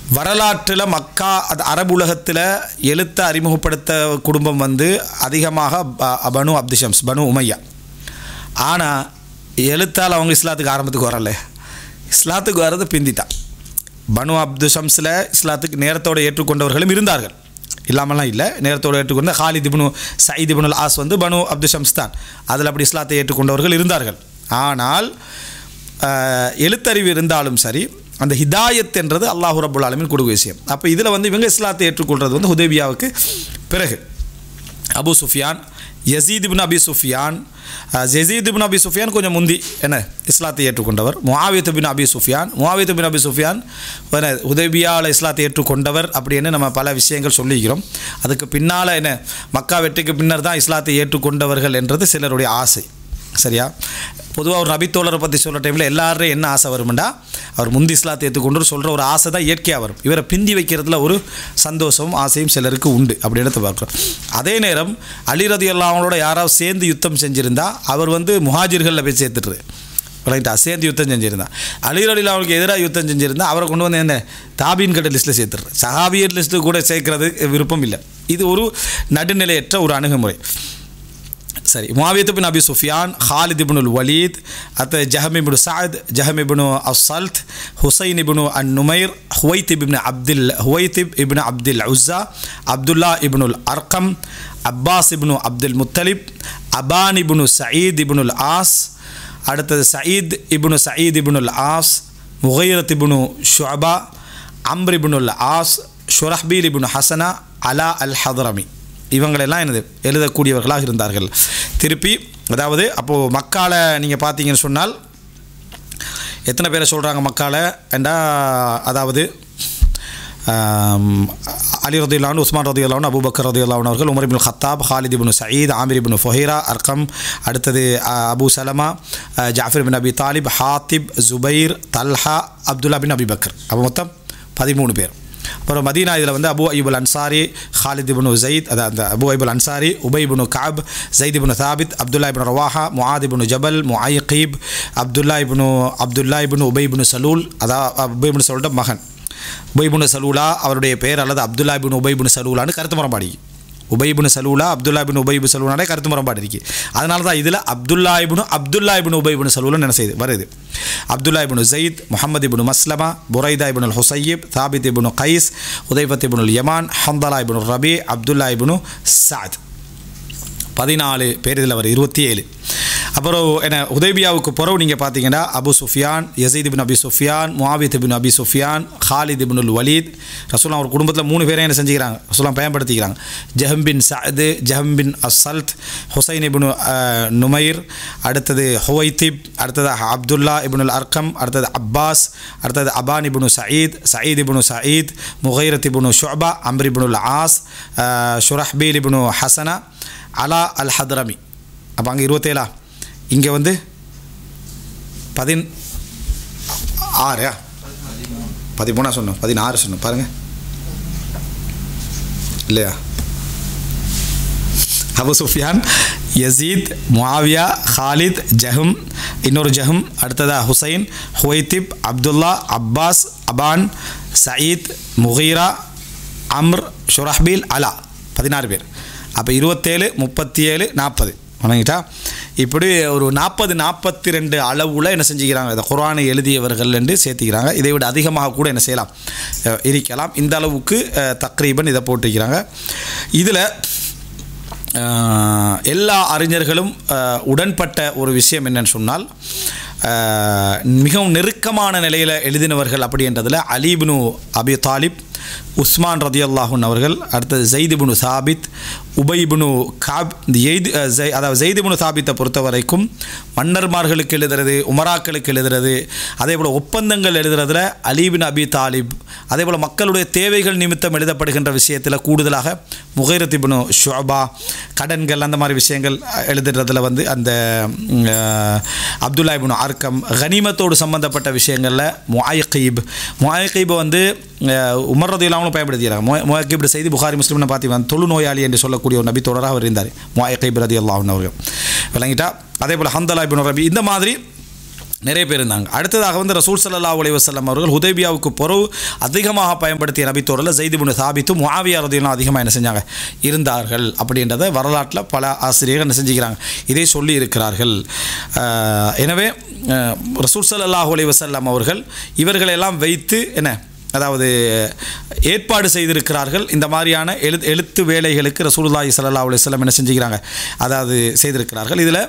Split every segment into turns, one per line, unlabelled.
வரலாற்றில் மக்கா அது அரபு உலகத்தில் எழுத்தை அறிமுகப்படுத்த குடும்பம் வந்து அதிகமாக ப- பனு அப்திஷம்ஸ் பனு உமையா ஆனால் எழுத்தால் அவங்க இஸ்லாத்துக்கு ஆரம்பத்துக்கு வரல இஸ்லாத்துக்கு வர்றது பிந்திட்டான் பனு அப்து ஷம்ஸில் இஸ்லாத்துக்கு நேரத்தோடு ஏற்றுக்கொண்டவர்களும் இருந்தார்கள் இல்லாமலாம் இல்லை நேரத்தோடு ஏற்றுக்கொண்ட Khalid ibn Saeed ibn al As வந்து பனு அப்து ஷம்ஸ் தான் அதில் அப்படி இஸ்லாத்தை ஏற்றுக்கொண்டவர்கள் இருந்தார்கள் ஆனால் ஆஹ், எழுத்தறிவு இருந்தாலும் சரி அந்த ஹிதாயத் என்றது அல்லாஹு ரபுல் ஆலமின் கொடுக்க விஷயம் அப்போ இதில் வந்து இவங்க இஸ்லாத்தை ஏற்றுக்கொள்வது வந்து ஹுதேபியாவுக்கு பிறகு அபு சுஃபியான் யசீத் இப்னு அபி சுஃபியான் அஹ், யசீத் இப்னு அபி சுஃபியான் கொஞ்சம் முந்தி என்ன இஸ்லாத்தை ஏற்றுக்கொண்டவர் முஆவியத் பின் அபி சுஃபியான் முஆவியத் பின் அபி சுஃபியான் என்ன உதவியால் இஸ்லாத்தை ஏற்றுக்கொண்டவர் அப்படின்னு நம்ம பல விஷயங்கள் சொல்லிக்கிறோம் அதுக்கு பின்னால் என்ன மக்கா வெற்றிக்கு பின்னர் தான் இஸ்லாத்தை ஏற்றுக்கொண்டவர்கள் என்றது சிலருடைய ஆசை சரியா பொதுவாக ஒரு நபித்தோழரை பற்றி சொல்கிற டைமில் எல்லாரும் என்ன ஆசை வரும்டா அவர் முந்தி இஸ்லாத்தை ஏற்றுக்கொண்டு சொல்கிற ஒரு ஆசை தான் இயற்கையாக வரும் இவரை பிந்தி வைக்கிறதுல ஒரு சந்தோஷமும் ஆசையும் சிலருக்கு உண்டு அப்படி எடுத்து பார்க்குறோம் அதே நேரம் அலிரதி அவங்களோட யாராவது சேர்ந்து யுத்தம் செஞ்சுருந்தா அவர் வந்து முஹாஜிர்களில் போய் சேர்த்துட்டு ரைட்டா சேர்ந்து யுத்தம் செஞ்சுருந்தான் அலிரடியில் அவருக்கு எதிராக யுத்தம் செஞ்சுருந்தா அவரை கொண்டு வந்து என்ன தாபீன் கட்ட லிஸ்ட்டில் சேர்த்துடுறேன் சஹாபியர் லிஸ்ட்டு கூட சேர்க்கறது விருப்பம் இல்லை இது ஒரு நடுநிலையற்ற ஒரு அணுகுமுறை சரி Muawiyat bin Abi Sufyan Khalid ibn al Walid அத்த Jahm ibn Saad Jahm ibn as Salt Husain ibn an Numair Huwait ibn Abdul Huwait ibn Abdul Uzza Abdullah ibn al Arqam Abbas ibn Abdul Muttalib Aban ibn Saeed ibn al As அடுத்தது Saeed ibn Saeed ibn al As Mughirat ibn Shuba Amr ibn al As Shurahbil ibn Hasana Ala al Hadrami இவங்களெல்லாம் என்னது எழுதக்கூடியவர்களாக இருந்தார்கள் திருப்பி அதாவது அப்போது மக்கால நீங்கள் பார்த்தீங்கன்னு சொன்னால் எத்தனை பேரை சொல்கிறாங்க மக்கால என்றா அதாவது ஆம், அலி ரதியுல்லான் உஸ்மான் ரதியுல்லான் அபூபக்கர் ரதியுல்லான் அவர்கள் Umar ibn Khattab Khalid ibn Said Amir ibn Fuhayra Arqam அடுத்தது அ, அபு சலமா அ, Jafar bin Abi Talib Hatib Zubair Talha Abdullah bin Abi Bakr அப்போ மொத்தம் பதிமூணு பேர் அப்புறம் மதீனா இதில் வந்து அபு ஐபுல் அன்சாரி ஹாலித் இப்னு ஜயீத் அதான் அந்த அபு ஐபுல் அன்சாரி உபை இப்னு காப் ஜயித் இப்னு தாபித் அப்துல்லா இப்னு ரவாஹா முஆத் இப்னு ஜபல் முஆயிகீப் அப்துல்லா இப்னு அப்துல்லா இப்னு உபை இப்னு சலூல் அதான் உபை இப்னு சலூலோட மகன் உபைபுனு சலூலா அவருடைய பெயர் அல்லது அப்துல்லா பின் உபைபுனு சலூலான்னு கருத்து முரம்பாடி உபைபுனு சலூலா அப்துல்லா பின் உபைபு சலூலானே கருத்து முரம்பாடு இருக்கு அதனால தான் இதில் அப்துல்லா இப்னு அப்துல்லா இப்னு உபைபுனு சலூலன்னு என்ன செய்யுது வருது Abdullah ibn Zaid Muhammad ibn Maslama Buraida ibn Husaib Thabit ibn Qais Utbat ibn Yaman Hamdala ibn Rabi Abdullah ibn Saad பதினாலு பேர் இதில் வரும் இருபத்தி ஏழு அப்புறம் என்ன உதேபியாவுக்கு பிறகு நீங்கள் பார்த்தீங்கன்னா Abu Sufyan Yazid bin Abi Sufyan Muawit bin Abi Sufyan Khalid ibn al Walid ரசூலாம் ஒரு குடும்பத்தில் மூணு பேரையும் என்ன செஞ்சுக்கிறாங்க ரசூலாம் பயன்படுத்திக்கிறாங்க ஜஹம் பின் சஅது ஜஹம் பின் அஸ்ஸல்த் ஹுசைன் இப்னு அஹ், நுமைர் அடுத்தது ஹுவைத்திப் அடுத்தது அப்துல்லா இப்னுல் அர்கம் அடுத்தது அப்பாஸ் அடுத்தது Aban ibn Saeed Saeed ibn Saeed Mughirat ibn Shuba Amr ibn al As அஹ், Shurahbil ibn Hasana Ala al ஹத்ரமி அப்போ அங்கே இருபத்தேழா இங்கே வந்து பதின் ஆறா பதிமூணா சொன்னோம் பதினாறு சொன்னோம் பாருங்கள் இல்லையா Abu Sufyan Yazid Muawiya Khalid Jahm இன்னொரு ஜஹம் அடுத்ததா Husain Huwaitib Abdullah Abbas Aban Saeed Mughira Amr Shurahbil Ala பதினாறு பேர் அப்போ இருபத்தேழு முப்பத்தி ஏழு நாற்பது வணங்கிட்டா இப்படி ஒரு நாற்பது நாற்பத்தி ரெண்டு அளவில் என்ன செஞ்சுக்கிறாங்க இந்த குர்ஆனை எழுதியவர்கள் என்று சேர்த்துக்கிறாங்க இதை விட அதிகமாக கூட என்ன செய்யலாம் அஹ், இருக்கலாம் இந்த அளவுக்கு அஹ், தக்ரீபன் இதை போட்டிருக்கிறாங்க இதில் ஆஹ், எல்லா அறிஞர்களும் ஆஹ், உடன்பட்ட ஒரு விஷயம் என்னன்னு சொன்னால் ஆஹ், மிகவும் நெருக்கமான நிலையில் எழுதினவர்கள் அப்படின்றதில் அலீபினு அபி தாலிப் உஸ்மான் ரதியல்லாஹுன் அவர்கள் அடுத்தது ஜெய்திபுனு சாபித் உபைபுனு காப் இந்த எய்து அஹ், ஜெய் அதாவது ஜெய்திபுனு சாபித்தை பொறுத்த வரைக்கும் மன்னர்மார்களுக்கு எழுதுறது உமராக்களுக்கு எழுதுறது அதே போல் ஒப்பந்தங்கள் எழுதுறதுல அலீபின் அபி தாலிப் அதே போல் மக்களுடைய தேவைகள் நிமித்தம் எழுதப்படுகின்ற விஷயத்தில் கூடுதலாக முகைரத்திபுனு ஷுஅபா கடன்கள் அந்த மாதிரி விஷயங்கள் அஹ், எழுதுறதுல வந்து அந்த ம், அஹ், அப்துல்லா இப்னு ஆர்க்கம் கனிமத்தோடு சம்பந்தப்பட்ட விஷயங்களில் முஆயிகீப் முஆயிகீப் வந்து அஹ், உமர் ரதி இல்லாமலும் பயன்படுத்திக்கிறாங்க முஆயிகீப் செய்தி புகாரி முஸ்லிம்னு பார்த்தீங்கன்னா தொழுநோயாளி என்று சொல்லக்கூடிய ஒரு நபி தொடராக அவர் இருந்தார் முஆயிகீப் ரதி அல்லாஹன் அவர்கள் விளங்கிட்டா அதே போல் ஹந்தலா இப்னு ரபி இந்த மாதிரி நிறைய பேர் இருந்தாங்க அடுத்ததாக வந்து ரசூல் ஸல்லல்லாஹு அலைஹி வஸல்லம் அவர்கள் ஹுதைபியாவுக்கு பொறவு அதிகமாக பயன்படுத்திய நபித்தோரில் ஜெய்திபுன் சாபித்தும் முஆவியா ரதியெல்லாம் அதிகமாக என்ன செஞ்சாங்க இருந்தார்கள் அப்படின்றத வரலாற்றில் பல ஆசிரியர்கள் என்ன செஞ்சுக்கிறாங்க இதை சொல்லி இருக்கிறார்கள் அஹ், எனவே அஹ், ரசூல் ஸல்லல்லாஹு அலைஹி வஸல்லம் அவர்கள் இவர்களெல்லாம் வைத்து என்ன அதாவது ஏற்பாடு செய்திருக்கிறார்கள் இந்த மாதிரியான எழு எழுத்து வேலைகளுக்கு ரசூலுல்லாஹி ஸல்லல்லாஹு அலைஹி வஸல்லம் என்ன செஞ்சுக்கிறாங்க அதாவது செய்திருக்கிறார்கள் இதில்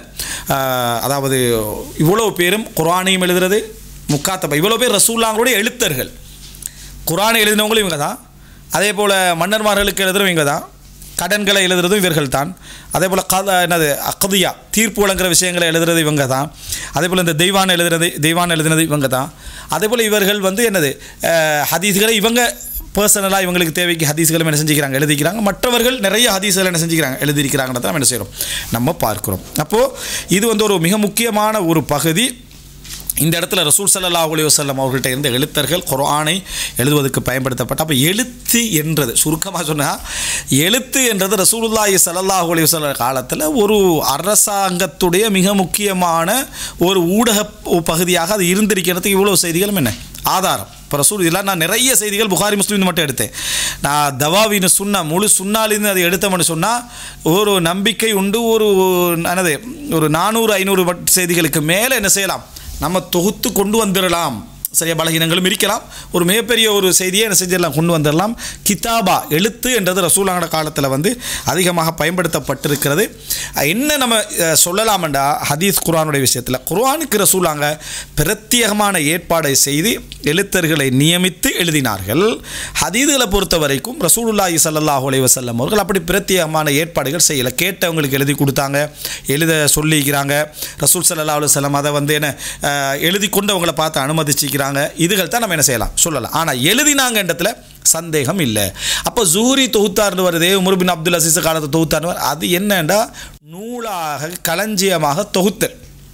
அதாவது இவ்வளோ பேரும் குர்ஆனையும் எழுதுறது முக்காத்தபா இவ்வளோ பேர் ரசூல்லாங்களுடைய எழுத்தர்கள் குர்ஆனை எழுதினவங்களும் இவங்க தான் அதே போல் மன்னர்மார்களுக்கு எழுதுறவங்க இவங்க தான் கடன்களை எழுதுறதும் இவர்கள் தான் அதே போல் கத என்னது அக்கதியா தீர்ப்பு வழங்குற விஷயங்களை எழுதுறது இவங்க தான் அதே போல் இந்த தெய்வான் எழுதுறது தெய்வான் எழுதுனது இவங்க தான் அதே போல் இவர்கள் வந்து என்னது அஹ், ஹதீஸ்களை இவங்க பர்சனலாக இவங்களுக்கு தேவைக்கு ஹதீஸ்களும் என்ன செஞ்சுக்கிறாங்க எழுதிக்கிறாங்க மற்றவர்கள் நிறைய ஹதீஸ்கள் என்ன செஞ்சுக்கிறாங்க எழுதியிருக்கிறாங்கன்னு தான் நம்ம என்ன செய்கிறோம் நம்ம பார்க்குறோம் அப்போது இது வந்து ஒரு மிக முக்கியமான ஒரு பகுதி இந்த இடத்துல ரசூல் ஸல்லல்லாஹு அலைஹி வஸல்லம் அவர்கள்ட்ட இருந்த எழுத்தர்கள் குர்ஆனை எழுதுவதற்கு பயன்படுத்தப்பட்ட அப்போ எழுத்து என்றது சுருக்கமாக சொன்னால் எழுத்து என்றது ரசூலுல்லாஹி ஸல்லல்லாஹு அலைஹி வஸல்லம் காலத்தில் ஒரு அரசாங்கத்துடைய மிக முக்கியமான ஒரு ஊடக பகுதியாக அது இருந்திருக்கிறதுக்கு இவ்வளோ செய்திகளும் என்ன ஆதாரம் இப்போ ரசூல் இதெல்லாம் நான் நிறைய செய்திகள் புகாரி முஸ்லீம் மட்டும் எடுத்தேன் நான் தவாவின்னு சுன்னா முழு சுன்னாலிருந்து அதை எடுத்தோம்னு சொன்னால் ஒரு நம்பிக்கை உண்டு ஒரு என்னது ஒரு நானூறு ஐநூறு செய்திகளுக்கு மேலே என்ன செய்யலாம் நம்ம தொகுத்து கொண்டு வந்துடலாம் சரியா பலகீனங்களும் இருக்கலாம் ஒரு மிகப்பெரிய ஒரு செய்தியை என்ன செஞ்சிடலாம் கொண்டு வந்துடலாம் கிதாபா எழுத்து என்றது ரசூலாங்கட காலத்தில் வந்து அதிகமாக பயன்படுத்தப்பட்டிருக்கிறது என்ன நம்ம அஹ், சொல்லலாம்டா ஹதீஸ் குர்ஆனுடைய விஷயத்தில் குர்ஆனுக்கு ரசூலாங்க பிரத்யேகமான ஏற்பாடை செய்து எழுத்தர்களை நியமித்து எழுதினார்கள் ஹதீதுகளை பொறுத்த வரைக்கும் ரசூலுல்லாஹி ஸல்லல்லாஹு அலைஹி வஸல்லம் அவர்கள் அப்படி பிரத்யேகமான ஏற்பாடுகள் செய்யலை கேட்டவங்களுக்கு எழுதி கொடுத்தாங்க எழுத சொல்லிக்கிறாங்க ரசூல் ஸல்லல்லாஹு அலைஹி வஸல்லம் அதை வந்து என்ன அஹ், எழுதி கொண்டு அவங்கள பார்த்து அனுமதிச்சிக்கிறாங்க இதுகள் தான் நம்ம என்ன செய்யலாம் சொல்லலாம் ஆனால் எழுதினாங்கன்றதுல சந்தேகம் இல்லை அப்போ ஜூரி தொகுத்தார்னு வருதே உமர் பின் அப்துல் அசீஸ் காலத்தை தொகுத்தார்னு வருது. அது என்னன்னா நூலாக களஞ்சியமாக தொகுத்தல்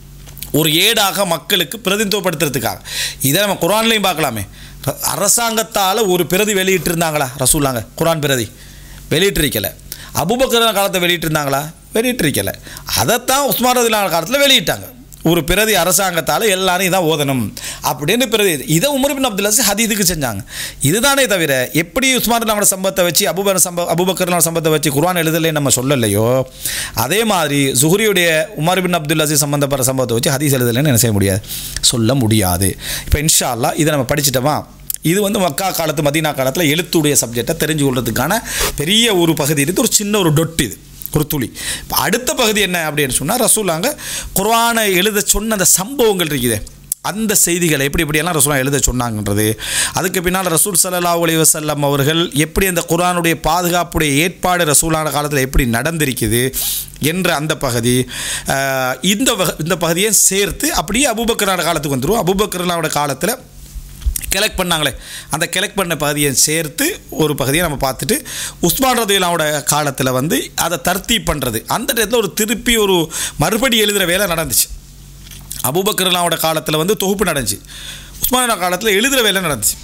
ஒரு ஏடாக மக்களுக்கு பிரதிநிதித்துவப்படுத்துறதுக்காக இதை நம்ம குரான்லையும் பார்க்கலாமே ர- அரசாங்கத்தால் ஒரு பிரதி வெளியிட்டிருந்தாங்களா ரசூலாங்க குரான் பிரதி வெளியிட்டிருக்கல அபுபக்கர் காலத்தை வெளியிட்டிருந்தாங்களா வெளியிட்டிருக்கல அதைத்தான் உஸ்மான் ரதிலான காலத்தில் வெளியிட்டாங்க ஒரு பிரதி அரசாங்கத்தால் எல்லாரும் இதான் ஓதணும் அப்படின்னு பிரதி இதை உமர் பின் அப்துல் அசீஸ் ஹதீதுக்கு செஞ்சாங்க இதுதானே தவிர எப்படி உஸ்மான் ரதிலான சம்பவத்தை வச்சு அபுபர் சம்ப அபுபக்கர்லான சம்பவத்தை வச்சு குர்ஆன் எழுதலை நம்ம சொல்லலையோ அதே மாதிரி ஜுஹரியுடைய உமர் பின் அப்துல் அசீஸ் சம்பந்தப்பட்ட சம்பவத்தை வச்சு ஹதீஸ் எழுதலைன்னு என்ன செய்ய முடியாது சொல்ல முடியாது இப்போ இன்ஷா அல்லாஹ் இதை நம்ம படிச்சிட்டோமா இது வந்து மக்கா காலத்து மதீனா காலத்தில் எழுத்துடைய சப்ஜெக்டை தெரிஞ்சு கொள்றதுக்கான பெரிய ஒரு பகுதி இருக்குது ஒரு சின்ன ஒரு டொட் இது ஒரு துளி இப்போ அடுத்த பகுதி என்ன அப்படின்னு சொன்னால் ரசூலாங்க குர்ஆனை எழுத சொன்ன அந்த சம்பவங்கள் இருக்குது அந்த செய்திகளை எப்படி எப்படியெல்லாம் ரசூலா எழுத சொன்னாங்கன்றது அதுக்கு பின்னால் ரசூல் ஸல்லல்லாஹு அலைஹி வஸல்லம் அவர்கள் எப்படி அந்த குர்ஆனுடைய பாதுகாப்புடைய ஏற்பாடு ரசூலான காலத்தில் எப்படி நடந்திருக்குது என்ற அந்த பகுதி அஹ், இந்த வக- இந்த பகுதியை சேர்த்து அப்படியே அபூபக்கரோட காலத்துக்கு வந்துடும் அபூபக்கரோட காலத்தில் கலெக்ட் பண்ணாங்களே அந்த கலெக்ட் பண்ண பகுதியை சேர்த்து ஒரு பகுதியை நம்ம பார்த்துட்டு உஸ்மான் ரதிலாவோட காலத்தில் வந்து அதை தர்த்தீப் பண்ணுறது அந்த இடத்துல ஒரு திருப்பி ஒரு மறுபடி எழுதுகிற வேலை நடந்துச்சு அபூபக்கர்லாவோட காலத்தில் வந்து தொகுப்பு நடந்துச்சு உஸ்மான் காலத்தில் எழுதுகிற வேலை நடந்துச்சு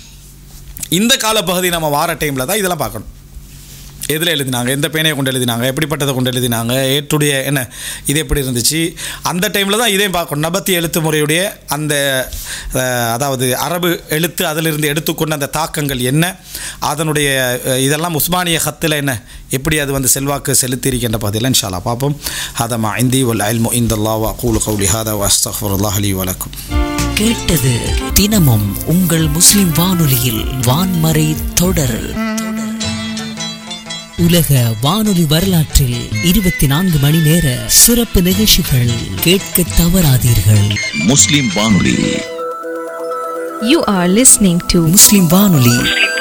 இந்த காலப்பகுதி நம்ம வார டைமில் தான் இதெல்லாம் பார்க்கணும் எதில் எழுதினாங்க எந்த பேனையை கொண்டு எழுதினாங்க எப்படிப்பட்டதை கொண்டு எழுதினாங்க ஏற்றுடைய என்ன இது எப்படி இருந்துச்சு அந்த டைமில் தான் இதையும் பார்க்கணும் நபத்தி எழுத்து முறையுடைய அந்த அஹ், அதாவது அரபு எழுத்து அதிலிருந்து எடுத்துக்கொண்ட அந்த தாக்கங்கள் என்ன அதனுடைய அஹ், இதெல்லாம் உஸ்மானிய ஹத்தில் என்ன எப்படி அது வந்து செல்வாக்கு செலுத்தியிருக்கின்ற பகுதியில் இன்ஷால்லா பார்ப்போம் ஹதமா இந்தி வல் அல்மு இந்தல்லா வக்கூல் கவுலி ஹாதா வஸ்தஃபுல்லாஹ் அலி வலக்கும்
கேட்டது தினமும் உங்கள் முஸ்லிம் வானொலியில் வான்மறை தொடர் உலக வானொலி வரலாற்றில் இருபத்தி நான்கு மணி நேர சிறப்பு நிகழ்ச்சிகள் கேட்க தவறாதீர்கள்
முஸ்லிம் வானொலி
You are listening to
முஸ்லிம் வானொலி